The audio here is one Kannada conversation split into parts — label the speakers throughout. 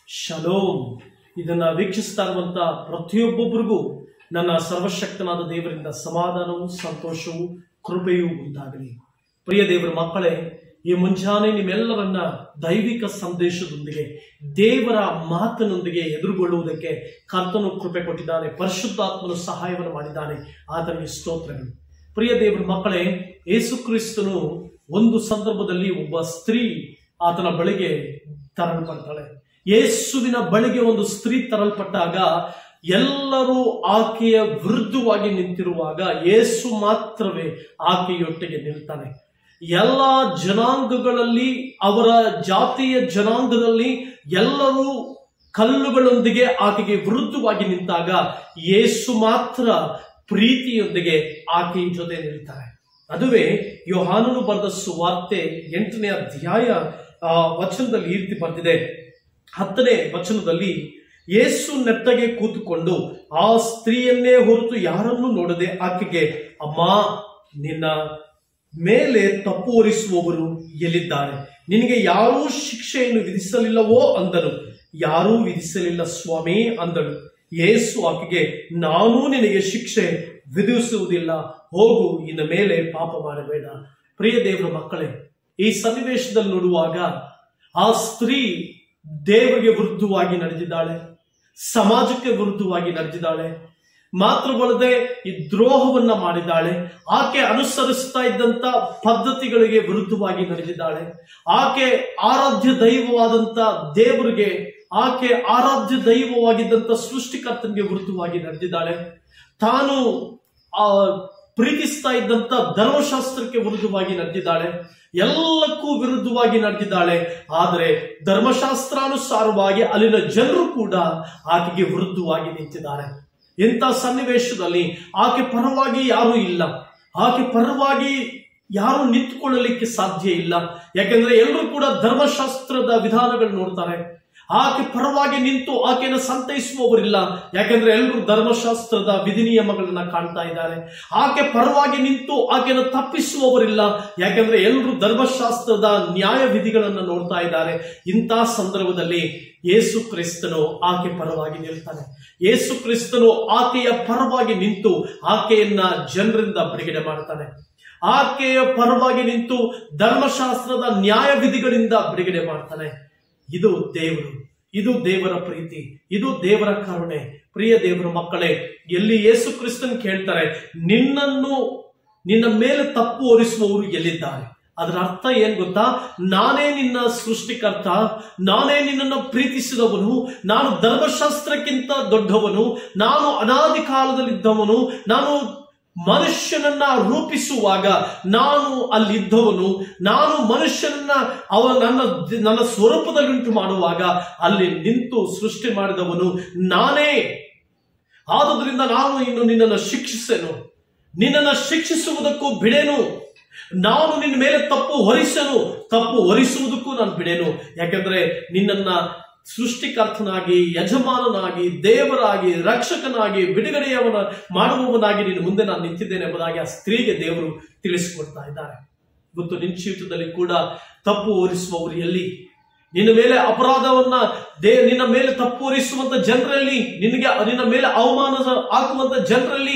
Speaker 1: ಶಲೋಮ್ ಇದನ್ನ ವೀಕ್ಷಿಸ್ತಾ ಇರುವಂತ ಪ್ರತಿಯೊಬ್ಬೊಬ್ಬರಿಗೂ ನನ್ನ ಸರ್ವಶಕ್ತನಾದ ದೇವರಿಂದ ಸಮಾಧಾನವು ಸಂತೋಷವು ಕೃಪೆಯೂ ಉಂಟಾಗಲಿ ಪ್ರಿಯ ದೇವರ ಮಕ್ಕಳೇ ಈ ಮುಂಜಾನೆ ನಿಮ್ಮೆಲ್ಲರನ್ನ ದೈವಿಕ ಸಂದೇಶದೊಂದಿಗೆ ದೇವರ ಮಾತಿನೊಂದಿಗೆ ಎದುರುಗೊಳ್ಳುವುದಕ್ಕೆ ಕರ್ತನು ಕೃಪೆ ಕೊಟ್ಟಿದ್ದಾನೆ ಪರಿಶುದ್ಧಾತ್ಮನು ಸಹಾಯವನ್ನು ಮಾಡಿದ್ದಾನೆ ಆತನಿಗೆ ಸ್ತೋತ್ರಗಳು ಪ್ರಿಯ ದೇವರ ಮಕ್ಕಳೇ ಯೇಸು ಕ್ರಿಸ್ತನು ಒಂದು ಸಂದರ್ಭದಲ್ಲಿ ಒಬ್ಬ ಸ್ತ್ರೀ ಆತನ ಬಳಿಗೆ ತರಲ್ಪಡ್ತಾಳೆ ಯೇಸುವಿನ ಬಳಿಗೆ ಒಂದು ಸ್ತ್ರೀ ತರಲ್ಪಟ್ಟಾಗ ಎಲ್ಲರೂ ಆಕೆಯ ವಿರುದ್ಧವಾಗಿ ನಿಂತಿರುವಾಗ ಯೇಸು ಮಾತ್ರವೇ ಆಕೆಯೊಟ್ಟಿಗೆ ನಿಲ್ತಾನೆ ಎಲ್ಲ ಜನಾಂಗಗಳಲ್ಲಿ ಅವರ ಜಾತಿಯ ಜನಾಂಗದಲ್ಲಿ ಎಲ್ಲರೂ ಕಲ್ಲುಗಳೊಂದಿಗೆ ಆಕೆಗೆ ವಿರುದ್ಧವಾಗಿ ನಿಂತಾಗ ಯೇಸು ಮಾತ್ರ ಪ್ರೀತಿಯೊಂದಿಗೆ ಆಕೆಯ ಜೊತೆ ನಿಲ್ತಾರೆ ಅದುವೇ ಯೋಹಾನನು ಬರೆದ ಸುವಾರ್ತೆ ಎಂಟನೇ ಅಧ್ಯಾಯ ಆ, ವಚನದಲ್ಲಿ ಈ ರೀತಿ ಬರೆದಿದೆ ಹತ್ತನೇ ವಚನದಲ್ಲಿ ಯೇಸು ನೆಟ್ಟಗೆ ಕೂತುಕೊಂಡು ಆ ಸ್ತ್ರೀಯನ್ನೇ ಹೊರತು ಯಾರನ್ನೂ ನೋಡದೆ ಆಕೆಗೆ ಅಮ್ಮ ನಿನ್ನ ಮೇಲೆ ತಪ್ಪು ಹೊರಿಸುವವರು ಎಲ್ಲಿದ್ದಾರೆ ನಿನಗೆ ಯಾರೂ ಶಿಕ್ಷೆಯನ್ನು ವಿಧಿಸಲಿಲ್ಲವೋ ಅಂದನು ಯಾರೂ ವಿಧಿಸಲಿಲ್ಲ ಸ್ವಾಮಿ ಅಂದಳು ಯೇಸು ಆಕೆಗೆ ನಾನೂ ನಿನಗೆ ಶಿಕ್ಷೆ ವಿಧಿಸುವುದಿಲ್ಲ ಹೋಗು ಇನ್ನು ಮೇಲೆ ಪಾಪ ಮಾಡಬೇಡ ಪ್ರಿಯ ದೇವರ ಮಕ್ಕಳೇ ಈ ಸನ್ನಿವೇಶದಲ್ಲಿ ನೋಡುವಾಗ ಆ ಸ್ತ್ರೀ ದೇವರಿಗೆ ವಿರುದ್ಧವಾಗಿ ನಡೆದಿದ್ದಾಳೆ ಸಮಾಜಕ್ಕೆ ವಿರುದ್ಧವಾಗಿ ನಡೆದಿದ್ದಾಳೆ ಮಾತ್ರವಲ್ಲದೆ ಈ ದ್ರೋಹವನ್ನ ಮಾಡಿದ್ದಾಳೆ ಆಕೆ ಅನುಸರಿಸ್ತಾ ಇದ್ದಂತ ಪದ್ಧತಿಗಳಿಗೆ ವಿರುದ್ಧವಾಗಿ ನಡೆದಿದ್ದಾಳೆ ಆಕೆ ಆರಾಧ್ಯ ದೈವವಾದಂತ ದೇವರಿಗೆ ಆಕೆ ಆರಾಧ್ಯ ದೈವವಾಗಿದ್ದಂತ ಸೃಷ್ಟಿಕರ್ತನಿಗೆ ವಿರುದ್ಧವಾಗಿ ನಡೆದಿದ್ದಾಳೆ ತಾನು ಆ ಪ್ರೀತಿಸ್ತಾ ಇದ್ದಂತ ಧರ್ಮಶಾಸ್ತ್ರಕ್ಕೆ ವಿರುದ್ಧವಾಗಿ ನಡೆದಿದ್ದಾಳೆ ಎಲ್ಲಕ್ಕೂ ವಿರುದ್ಧವಾಗಿ ನಡೆದಿದ್ದಾಳೆ ಆದರೆ ಧರ್ಮಶಾಸ್ತ್ರಾನುಸಾರವಾಗಿ ಅಲ್ಲಿನ ಜನರು ಕೂಡ ಆಕೆಗೆ ವಿರುದ್ಧವಾಗಿ ನಿಂತಿದ್ದಾರೆ ಇಂಥ ಸನ್ನಿವೇಶದಲ್ಲಿ ಆಕೆ ಪರವಾಗಿ ಯಾರೂ ಇಲ್ಲ ಆಕೆ ಪರವಾಗಿ ಯಾರು ನಿಂತುಕೊಳ್ಳಲಿಕ್ಕೆ ಸಾಧ್ಯ ಇಲ್ಲ ಯಾಕೆಂದ್ರೆ ಎಲ್ಲರೂ ಕೂಡ ಧರ್ಮಶಾಸ್ತ್ರದ ವಿಧಾನಗಳು ನೋಡ್ತಾರೆ ಆಕೆ ಪರವಾಗಿ ನಿಂತು ಆಕೆಯನ್ನು ಸಂತೈಸುವವರಿಲ್ಲ ಯಾಕೆಂದ್ರೆ ಎಲ್ಲರೂ ಧರ್ಮಶಾಸ್ತ್ರದ ವಿಧಿ ನಿಯಮಗಳನ್ನ ಕಾಣ್ತಾ ಇದ್ದಾರೆ ಆಕೆ ಪರವಾಗಿ ನಿಂತು ಆಕೆಯನ್ನು ತಪ್ಪಿಸುವವರಿಲ್ಲ ಯಾಕೆಂದ್ರೆ ಎಲ್ಲರೂ ಧರ್ಮಶಾಸ್ತ್ರದ ನ್ಯಾಯ ವಿಧಿಗಳನ್ನ ನೋಡ್ತಾ ಇದ್ದಾರೆ ಇಂಥ ಸಂದರ್ಭದಲ್ಲಿ ಯೇಸು ಕ್ರಿಸ್ತನು ಆಕೆ ಪರವಾಗಿ ನಿಲ್ತಾನೆ ಯೇಸು ಕ್ರಿಸ್ತನು ಆಕೆಯ ಪರವಾಗಿ ನಿಂತು ಆಕೆಯನ್ನ ಜನರಿಂದ ಬಿಡುಗಡೆ ಮಾಡ್ತಾನೆ ಆಕೆಯ ಪರವಾಗಿ ನಿಂತು ಧರ್ಮಶಾಸ್ತ್ರದ ನ್ಯಾಯ ವಿಧಿಗಳಿಂದ ಬಿಡುಗಡೆ ಮಾಡ್ತಾನೆ ಇದು ದೇವರು ಇದು ದೇವರ ಪ್ರೀತಿ ಇದು ದೇವರ ಕರುಣೆ ಪ್ರಿಯ ದೇವರ ಮಕ್ಕಳೇ ಎಲ್ಲಿ ಯೇಸು ಕ್ರಿಸ್ತನ್ ಕೇಳ್ತಾರೆ ನಿನ್ನನ್ನು ನಿನ್ನ ಮೇಲೆ ತಪ್ಪು ಹೊರಿಸುವವರು ಎಲ್ಲಿದ್ದಾರೆ ಅದರ ಅರ್ಥ ಏನ್ ಗೊತ್ತಾ ನಾನೇ ನಿನ್ನ ಸೃಷ್ಟಿಕರ್ತ ನಾನೇ ನಿನ್ನನ್ನು ಪ್ರೀತಿಸಿದವನು ನಾನು ಧರ್ಮಶಾಸ್ತ್ರಕ್ಕಿಂತ ದೊಡ್ಡವನು ನಾನು ಅನಾದಿ ಕಾಲದಲ್ಲಿದ್ದವನು ನಾನು ಮನುಷ್ಯನನ್ನ ರೂಪಿಸುವಾಗ ನಾನು ಅಲ್ಲಿದ್ದವನು ನಾನು ಮನುಷ್ಯನನ್ನ ಅವ ನನ್ನ ನನ್ನ ಸ್ವರೂಪದಲ್ಲಿ ಉಂಟು ಮಾಡುವಾಗ ಅಲ್ಲಿ ನಿಂತು ಸೃಷ್ಟಿ ಮಾಡಿದವನು ನಾನೇ ಆದುದರಿಂದ ನಾನು ಇನ್ನು ನಿನ್ನನ್ನು ಶಿಕ್ಷಿಸೆನು ನಿನ್ನನ್ನು ಶಿಕ್ಷಿಸುವುದಕ್ಕೂ ಬಿಡೆನು ನಾನು ನಿನ್ನ ಮೇಲೆ ತಪ್ಪು ಹೊರಿಸೆನು ತಪ್ಪು ಹೊರಿಸುವುದಕ್ಕೂ ನಾನು ಬಿಡೆನು ಯಾಕಂದ್ರೆ ನಿನ್ನನ್ನ ಸೃಷ್ಟಿಕರ್ತನಾಗಿ ಯಜಮಾನನಾಗಿ ದೇವರಾಗಿ ರಕ್ಷಕನಾಗಿ ಬಿಡುಗಡೆಯವನ ಮಾಡುವವನಾಗಿ ನಿನ್ನ ಮುಂದೆ ನಾನು ನಿಂತಿದ್ದೇನೆ ಎಂಬುದಾಗಿ ಆ ಸ್ತ್ರೀಗೆ ದೇವರು ತಿಳಿಸಿಕೊಡ್ತಾ ಇದ್ದಾರೆ ಇವತ್ತು ನಿನ್ನ ಜೀವಿತದಲ್ಲಿ ಕೂಡ ತಪ್ಪು ಹೊರಿಸುವವರು ಎಲ್ಲಿ ನಿನ್ನ ಮೇಲೆ ಅಪರಾಧವನ್ನ ದೇ ನಿನ್ನ ಮೇಲೆ ತಪ್ಪು ಹೊರಿಸುವಂತ ಜನರಲ್ಲಿ ನಿನಗೆ ನಿನ್ನ ಮೇಲೆ ಅವಮಾನ ಹಾಕುವಂತ ಜನರಲ್ಲಿ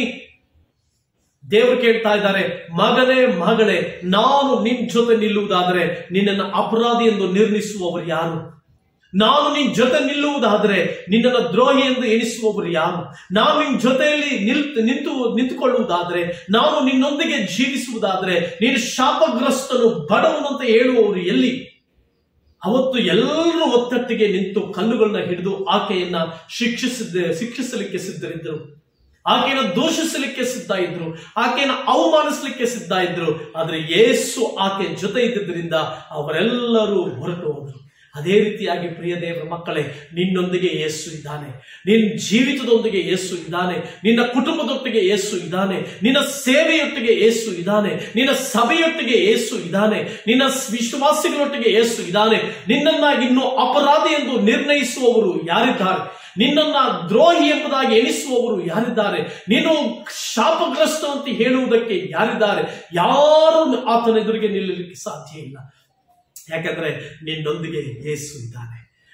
Speaker 1: ದೇವರು ಕೇಳ್ತಾ ಇದ್ದಾರೆ ಮಗನೇ ಮಗಳೇ ನಾನು ನಿನ್ ಜೊತೆ ನಿಲ್ಲುವುದಾದರೆ ನಿನ್ನನ್ನು ಅಪರಾಧಿ ಎಂದು ನಿರ್ಣಯಿಸುವವರು ಯಾರು ನಾನು ನಿನ್ ಜೊತೆ ನಿಲ್ಲುವುದಾದರೆ ನಿನ್ನನ್ನು ದ್ರೋಹಿ ಎಂದು ಎಣಿಸುವವರು ಯಾರು ನಾನು ನಿನ್ ಜೊತೆಯಲ್ಲಿ ನಿಲ್ ನಿಂತು ನಿಂತುಕೊಳ್ಳುವುದಾದರೆ ನಾನು ನಿನ್ನೊಂದಿಗೆ ಜೀವಿಸುವುದಾದರೆ ನೀನು ಶಾಪಗ್ರಸ್ತನು ಬಡವನು ಅಂತ ಹೇಳುವವರು ಎಲ್ಲಿ ಅವತ್ತು ಎಲ್ಲರೂ ಒತ್ತಟ್ಟಿಗೆ ನಿಂತು ಕಲ್ಲುಗಳನ್ನ ಹಿಡಿದು ಆಕೆಯನ್ನ ಶಿಕ್ಷಿಸಿದ್ದ ಶಿಕ್ಷಿಸಲಿಕ್ಕೆ ಸಿದ್ಧರಿದ್ದರು ಆಕೆಯನ್ನು ದೂಷಿಸಲಿಕ್ಕೆ ಸಿದ್ಧ ಇದ್ರು ಆಕೆಯನ್ನು ಅವಮಾನಿಸಲಿಕ್ಕೆ ಸಿದ್ಧ ಇದ್ರು ಆದ್ರೆ ಯೇಸು ಆಕೆ ಜೊತೆ ಇದ್ದಿದ್ದರಿಂದ ಅವರೆಲ್ಲರೂ ಹೊರಟು ಹೋದರು ಅದೇ ರೀತಿಯಾಗಿ ಪ್ರಿಯ ದೇವರ ಮಕ್ಕಳೇ ನಿನ್ನೊಂದಿಗೆ ಯೇಸು ಇದ್ದಾನೆ ನಿನ್ನ ಜೀವಿತದೊಂದಿಗೆ ಯೇಸು ಇದ್ದಾನೆ ನಿನ್ನ ಕುಟುಂಬದೊಟ್ಟಿಗೆ ಯೇಸು ಇದ್ದಾನೆ ನಿನ್ನ ಸೇವೆಯೊಟ್ಟಿಗೆ ಯೇಸು ಇದ್ದಾನೆ ನಿನ್ನ ಸಭೆಯೊಟ್ಟಿಗೆ ಯೇಸು ಇದ್ದಾನೆ ನಿನ್ನ ವಿಶ್ವಾಸಿಗಳೊಟ್ಟಿಗೆ ಯೇಸು ಇದ್ದಾನೆ ನಿನ್ನನ್ನ ಇನ್ನು ಅಪರಾಧಿ ಎಂದು ನಿರ್ಣಯಿಸುವವರು ಯಾರಿದ್ದಾರೆ ನಿನ್ನನ್ನ ದ್ರೋಹಿ ಎಂಬುದಾಗಿ ಎಣಿಸುವವರು ಯಾರಿದ್ದಾರೆ ನೀನು ಶಾಪಗ್ರಸ್ತ ಅಂತ ಹೇಳುವುದಕ್ಕೆ ಯಾರಿದ್ದಾರೆ ಯಾರು ಆತನ ಎದುರಿಗೆ ನಿಲ್ಲಲಿಕ್ಕೆ ಸಾಧ್ಯ ಇಲ್ಲ ಯಾಕಂದ್ರೆ ನಿನ್ನೊಂದಿಗೆ ಯೇಸು ಇದ್ದಾನೆ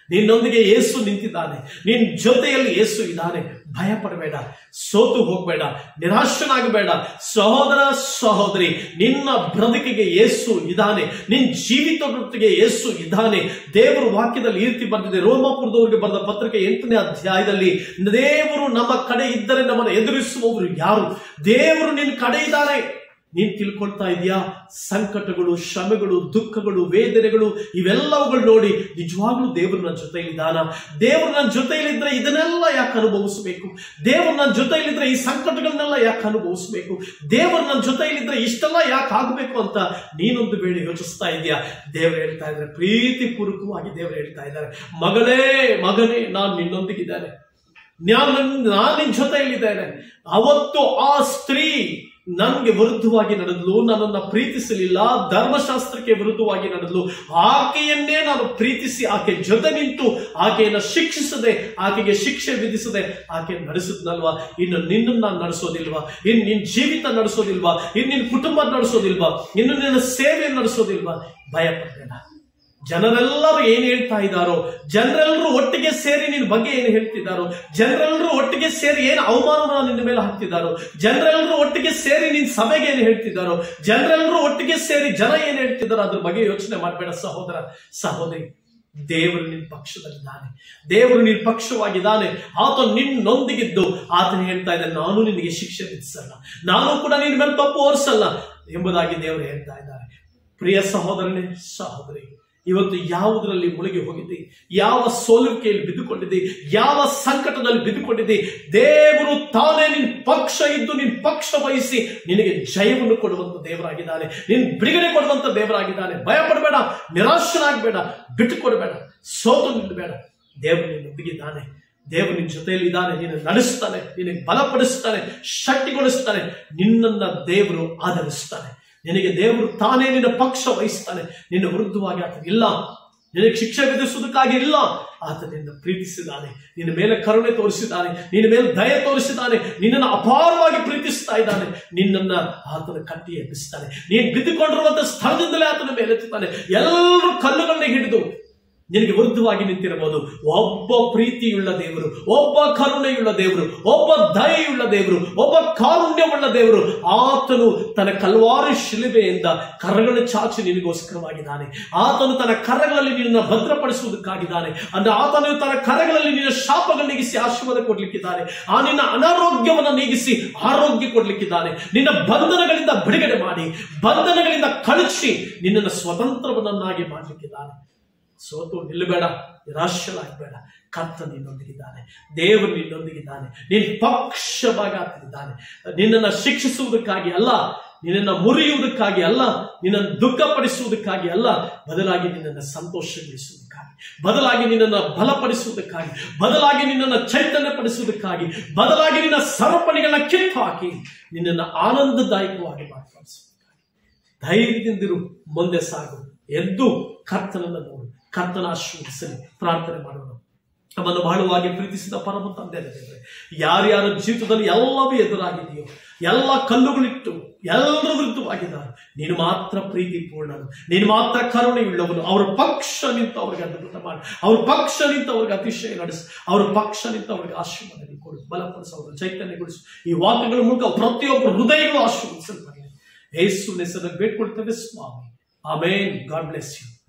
Speaker 1: ನಿನ್ನೊಂದಿಗೆ ಯೇಸು ನಿಂತಿದ್ದಾನೆ ನಿನ್ನ ಜೊತೆಯಲ್ಲಿ ಯೇಸು ಇದ್ದಾನೆ ಭಯ ಪಡಬೇಡ ಸೋತು ಹೋಗಬೇಡ ನಿರಾಶನಾಗಬೇಡ ಸಹೋದರ ಸಹೋದರಿ ನಿನ್ನ ಬ್ರದಕಿಗೆ ಯೇಸು ಇದ್ದಾನೆ ನಿನ್ನ ಜೀವಿತದೊಟ್ಟಿಗೆ ಯೇಸು ಇದ್ದಾನೆ ದೇವರು ವಾಕ್ಯದಲ್ಲಿ ಈ ರೀತಿ ಬಂದಿದೆ ರೋಮಾಪುರದವರಿಗೆ ಬರೆದ ಪತ್ರಿಕೆ ಎಂಟನೇ ಅಧ್ಯಾಯದಲ್ಲಿ ದೇವರು ನಮ್ಮ ಕಡೆ ಇದ್ದರೆ ನಮ್ಮನ್ನು ಎದುರಿಸುವವರು ಯಾರು ದೇವರು ನಿನ್ನ ಕಡೆ ಇದ್ದಾನೆ ನೀನ್ ತಿಳ್ಕೊಳ್ತಾ ಇದೆಯಾ ಸಂಕಟಗಳು ಶ್ರಮೆಗಳು ದುಃಖಗಳು ವೇದನೆಗಳು ಇವೆಲ್ಲವುಗಳು ನೋಡಿ ನಿಜವಾಗ್ಲೂ ದೇವರು ನನ್ನ ಜೊತೆಯಲ್ಲಿದ್ದಾನ ದೇವರು ನನ್ನ ಜೊತೆಯಲ್ಲಿದ್ರೆ ಇದನ್ನೆಲ್ಲ ಯಾಕೆ ಅನುಭವಿಸಬೇಕು ದೇವರು ನನ್ನ ಜೊತೆಯಲ್ಲಿದ್ರೆ ಈ ಸಂಕಟಗಳನ್ನೆಲ್ಲ ಯಾಕೆ ಅನುಭವಿಸಬೇಕು ದೇವರು ನನ್ನ ಜೊತೆಯಲ್ಲಿದ್ರೆ ಇಷ್ಟೆಲ್ಲ ಯಾಕೆ ಆಗಬೇಕು ಅಂತ ನೀನೊಂದು ವೇಳೆ ಯೋಚಿಸ್ತಾ ಇದೆಯಾ ದೇವರು ಹೇಳ್ತಾ ಇದ್ದಾರೆ ಪ್ರೀತಿ ಪೂರ್ವಕವಾಗಿ ದೇವರು ಹೇಳ್ತಾ ಇದ್ದಾರೆ ಮಗಳೇ ಮಗನೇ ನಾನು ನಿನ್ನೊಂದಿಗಿದ್ದೇನೆ ನಾನು ನಾನು ನಿನ್ನ ಜೊತೆಯಲ್ಲಿದ್ದೇನೆ ಅವತ್ತು ಆ ಸ್ತ್ರೀ ನನಗೆ ವಿರುದ್ಧವಾಗಿ ನಡೆದಲು ನನ್ನನ್ನ ಪ್ರೀತಿಸಲಿಲ್ಲ ಧರ್ಮಶಾಸ್ತ್ರಕ್ಕೆ ವಿರುದ್ಧವಾಗಿ ನಡೆದಲು ಆಕೆಯನ್ನೇ ನಾನು ಪ್ರೀತಿಸಿ ಆಕೆ ಜೊತೆ ನಿಂತು ಆಕೆಯನ್ನ ಶಿಕ್ಷಿಸದೆ ಆಕೆಗೆ ಶಿಕ್ಷೆ ವಿಧಿಸದೆ ಆಕೆ ನಡೆಸಿದ್ನಲ್ವಾ ಇನ್ನು ನಿನ್ನನ್ನು ನಾನು ನಡೆಸೋದಿಲ್ವಾ ಇನ್ನು ನಿನ್ನ ಜೀವಿತ ನಡೆಸೋದಿಲ್ವಾ ಇನ್ನು ನಿನ್ನ ಕುಟುಂಬ ನಡೆಸೋದಿಲ್ವಾ ಇನ್ನು ನಿನ್ನ ಸೇವೆ ನಡೆಸೋದಿಲ್ವಾ ಭಯ ಪಡಬೇಡ ಜನರೆಲ್ಲರೂ ಏನ್ ಹೇಳ್ತಾ ಇದ್ದಾರೋ ಜನರೆಲ್ಲರೂ ಒಟ್ಟಿಗೆ ಸೇರಿ ನಿನ್ನ ಬಗ್ಗೆ ಏನು ಹೇಳ್ತಿದ್ದಾರೋ ಜನರೆಲ್ಲರೂ ಒಟ್ಟಿಗೆ ಸೇರಿ ಏನು ಅವಮಾನವನ್ನು ನಿನ್ನ ಮೇಲೆ ಹಾಕ್ತಿದ್ದಾರೋ ಜನರೆಲ್ಲರೂ ಒಟ್ಟಿಗೆ ಸೇರಿ ನಿನ್ನ ಸಭೆಗೆ ಏನು ಹೇಳ್ತಿದ್ದಾರೋ ಜನರೆಲ್ಲರೂ ಒಟ್ಟಿಗೆ ಸೇರಿ ಜನ ಏನ್ ಹೇಳ್ತಿದ್ದಾರೋ ಅದ್ರ ಬಗ್ಗೆ ಯೋಚನೆ ಮಾಡಬೇಡ ಸಹೋದರ ಸಹೋದರಿ ದೇವರು ನಿನ್ನ ಪಕ್ಷದಲ್ಲಿದ್ದಾನೆ ದೇವರು ನಿನ್ನ ಪಕ್ಷವಾಗಿದ್ದಾನೆ ಆತ ನಿನ್ನೊಂದಿಗಿದ್ದು ಆತನ ಹೇಳ್ತಾ ಇದ್ದಾನೆ ನಾನು ನಿನಗೆ ಶಿಕ್ಷೆ ವಿಧಿಸಲ್ಲ ನಾನು ಕೂಡ ನಿನ್ನ ಮೇಲೆ ತಪ್ಪು ಹೊರಿಸಲ್ಲ ಎಂಬುದಾಗಿ ದೇವರು ಹೇಳ್ತಾ ಇದ್ದಾರೆ ಪ್ರಿಯ ಸಹೋದರನೇ ಸಹೋದರಿ ಇವತ್ತು ಯಾವುದರಲ್ಲಿ ಮುಳುಗಿ ಹೋಗಿದೆ ಯಾವ ಸೋಲುವಿಕೆಯಲ್ಲಿ ಬಿದ್ದುಕೊಂಡಿದೆ ಯಾವ ಸಂಕಟದಲ್ಲಿ ಬಿದ್ದುಕೊಂಡಿದೆ ದೇವರು ತಾನೇ ನಿನ್ ಪಕ್ಷ ಇದ್ದು ನಿನ್ ಪಕ್ಷ ವಹಿಸಿ ನಿನಗೆ ಜಯವನ್ನು ಕೊಡುವಂತ ದೇವರಾಗಿದ್ದಾನೆ ನಿನ್ ಬಿಡುಗಡೆ ಕೊಡುವಂತ ದೇವರಾಗಿದ್ದಾನೆ ಭಯ ಪಡಬೇಡ ನಿರಾಶನಾಗಬೇಡ ಬಿಟ್ಟು ಕೊಡಬೇಡ ಸೋತು ನಿಲ್ಲಬೇಡ ದೇವರು ನಿನ್ನೊಂದಿಗಿದ್ದಾನೆ ದೇವರು ನಿನ್ನ ಜೊತೆಯಲ್ಲಿ ಇದ್ದಾನೆ ನಿನ್ನ ನಡೆಸ್ತಾನೆ ನಿನಗೆ ಬಲಪಡಿಸ್ತಾನೆ ಶಕ್ತಿಗೊಳಿಸ್ತಾನೆ ನಿನ್ನನ್ನ ದೇವರು ಆಧರಿಸ್ತಾನೆ ನಿನಗೆ ದೇವರು ತಾನೇ ನಿನ್ನ ಪಕ್ಷ ವಹಿಸ್ತಾನೆ ನಿನ್ನ ವಿರುದ್ಧವಾಗಿ ಆತ ಇಲ್ಲ ನಿನಗೆ ಶಿಕ್ಷೆ ವಿಧಿಸುವುದಕ್ಕಾಗಿ ಇಲ್ಲ ಆತ ನಿನ್ನ ಪ್ರೀತಿಸಿದ್ದಾನೆ ನಿನ್ನ ಮೇಲೆ ಕರುಣೆ ತೋರಿಸಿದ್ದಾನೆ ನಿನ್ನ ಮೇಲೆ ದಯ ತೋರಿಸಿದ್ದಾನೆ ನಿನ್ನನ್ನು ಅಪಾರವಾಗಿ ಪ್ರೀತಿಸ್ತಾ ಇದ್ದಾನೆ ನಿನ್ನನ್ನ ಆತನ ಕಟ್ಟಿ ಎಬ್ಬಿಸ್ತಾನೆ ನೀನು ಬಿದ್ದುಕೊಂಡಿರುವಂತ ಸ್ಥಳದಿಂದಲೇ ಆತನ ಮೇಲೆ ಎತ್ತುತ್ತಾನೆ ಎಲ್ಲರೂ ಕಲ್ಲುಗಳನ್ನ ಹಿಡಿದು ನಿನಗೆ ವಿರುದ್ಧವಾಗಿ ನಿಂತಿರಬಹುದು ಒಬ್ಬ ಪ್ರೀತಿಯುಳ್ಳ ದೇವರು ಒಬ್ಬ ಕರುಣೆಯುಳ್ಳ ದೇವರು ಒಬ್ಬ ದಯೆಯುಳ್ಳ ದೇವರು ಒಬ್ಬ ಕಾರುಣ್ಯವುಳ್ಳ ದೇವರು ಆತನು ತನ್ನ ಕಲ್ವಾರಿ ಶಿಲುಬೆಯಿಂದ ಕರಗಳ ಚಾಚಿ ನಿನಗೋಸ್ಕರವಾಗಿದ್ದಾನೆ ಆತನು ತನ್ನ ಕರಗಳಲ್ಲಿ ನಿನ್ನ ಭದ್ರಪಡಿಸುವುದಕ್ಕಾಗಿದ್ದಾನೆ ಅಂದ್ರೆ ಆತನು ತನ್ನ ಕರಗಳಲ್ಲಿ ನಿನ್ನ ಶಾಪಗಳು ನೀಗಿಸಿ ಆಶೀರ್ವಾದ ಕೊಡ್ಲಿಕ್ಕಿದ್ದಾನೆ ಆ ನಿನ್ನ ಅನಾರೋಗ್ಯವನ್ನು ನೀಗಿಸಿ ಆರೋಗ್ಯ ಕೊಡ್ಲಿಕ್ಕಿದ್ದಾನೆ ನಿನ್ನ ಬಂಧನಗಳಿಂದ ಬಿಡುಗಡೆ ಮಾಡಿ ಬಂಧನಗಳಿಂದ ಕಳಿಸಿ ನಿನ್ನನ್ನು ಸ್ವತಂತ್ರವನ್ನಾಗಿ ಮಾಡಲಿಕ್ಕಿದ್ದಾನೆ ಸೋತು ನಿಲ್ಲಬೇಡ ನಿರಾಶಲಾಗಬೇಡ ಕರ್ತ ನಿನ್ನೊಂದಿಗಿದ್ದಾನೆ ದೇವರು ನಿನ್ನೊಂದಿಗಿದ್ದಾನೆ ನಿನ್ನ ಪಕ್ಷವಾಗಿ ಆಗ್ತಿದ್ದಾನೆ ನಿನ್ನನ್ನು ಶಿಕ್ಷಿಸುವುದಕ್ಕಾಗಿ ಅಲ್ಲ ನಿನ್ನನ್ನು ಮುರಿಯುವುದಕ್ಕಾಗಿ ಅಲ್ಲ ನಿನ್ನನ್ನು ದುಃಖಪಡಿಸುವುದಕ್ಕಾಗಿ ಅಲ್ಲ ಬದಲಾಗಿ ನಿನ್ನನ್ನು ಸಂತೋಷಗೊಳಿಸುವುದಕ್ಕಾಗಿ ಬದಲಾಗಿ ನಿನ್ನನ್ನು ಬಲಪಡಿಸುವುದಕ್ಕಾಗಿ ಬದಲಾಗಿ ನಿನ್ನನ್ನು ಚೈತನ್ಯಪಡಿಸುವುದಕ್ಕಾಗಿ ಬದಲಾಗಿ ನಿನ್ನ ಸರಪಣಿಗಳನ್ನ ಕಿತ್ತು ಹಾಕಿ ನಿನ್ನನ್ನು ಆನಂದದಾಯಕವಾಗಿ ಮಾರ್ಪಡಿಸುವುದಕ್ಕಾಗಿ ಧೈರ್ಯದಿಂದಿರು ಮುಂದೆ ಸಾಗು ಎದ್ದು ಕರ್ತನನ್ನು ನೋಡು ಕರ್ತನ ಆಶೀರ್ವದಿಸಲಿ ಪ್ರಾರ್ಥನೆ ಮಾಡೋಣ ನಮ್ಮನ್ನು ಬಹಳವಾಗಿ ಪ್ರೀತಿಸಿದ ಪರಮ ತಂದೆ ದೇವರೇ ಯಾರ್ಯಾರ ಜೀವಿತದಲ್ಲಿ ಎಲ್ಲವೂ ಎದುರಾಗಿದೆಯೋ ಎಲ್ಲ ಕಲ್ಲುಗಳಿಟ್ಟು ಎಲ್ಲರೂ ವಿರುದ್ಧವಾಗಿದ್ದಾರೆ ನೀನು ಮಾತ್ರ ಪ್ರೀತಿ ಪೂರ್ಣನು ನೀನು ಮಾತ್ರ ಕರುಣೆಯುಳ್ಳವನು ಅವರ ಪಕ್ಷ ನಿಂತು ಅವ್ರಿಗೆ ಅದ್ಭುತ ಮಾಡಿ ಅವ್ರ ಪಕ್ಷ ನಿಂತು ಅವ್ರಿಗೆ ಅತಿಶಯ ನಡೆಸು ಅವ್ರ ಪಕ್ಷ ನಿಂತು ಅವ್ರಿಗೆ ಆಶೀರ್ವಾದ ಕೊಡು ಬಲಪಡಿಸು ಅವ್ರ ಚೈತನ್ಯಗೊಳಿಸು ಈ ವಾಕ್ಯಗಳ ಮೂಲಕ ಪ್ರತಿಯೊಬ್ಬರ ಹೃದಯಗಳು ಆಶೀರ್ವದಿಸಲ್ಪಡಲಿ ಯೇಸು ಹೆಸರಲ್ಲಿ ಬೇಡ್ಕೊಳ್ತೇವೆ ಸ್ವಾಮಿ ಆಮೇನ್ ಗಾಡ್ ಬ್ಲೆಸ್ ಯು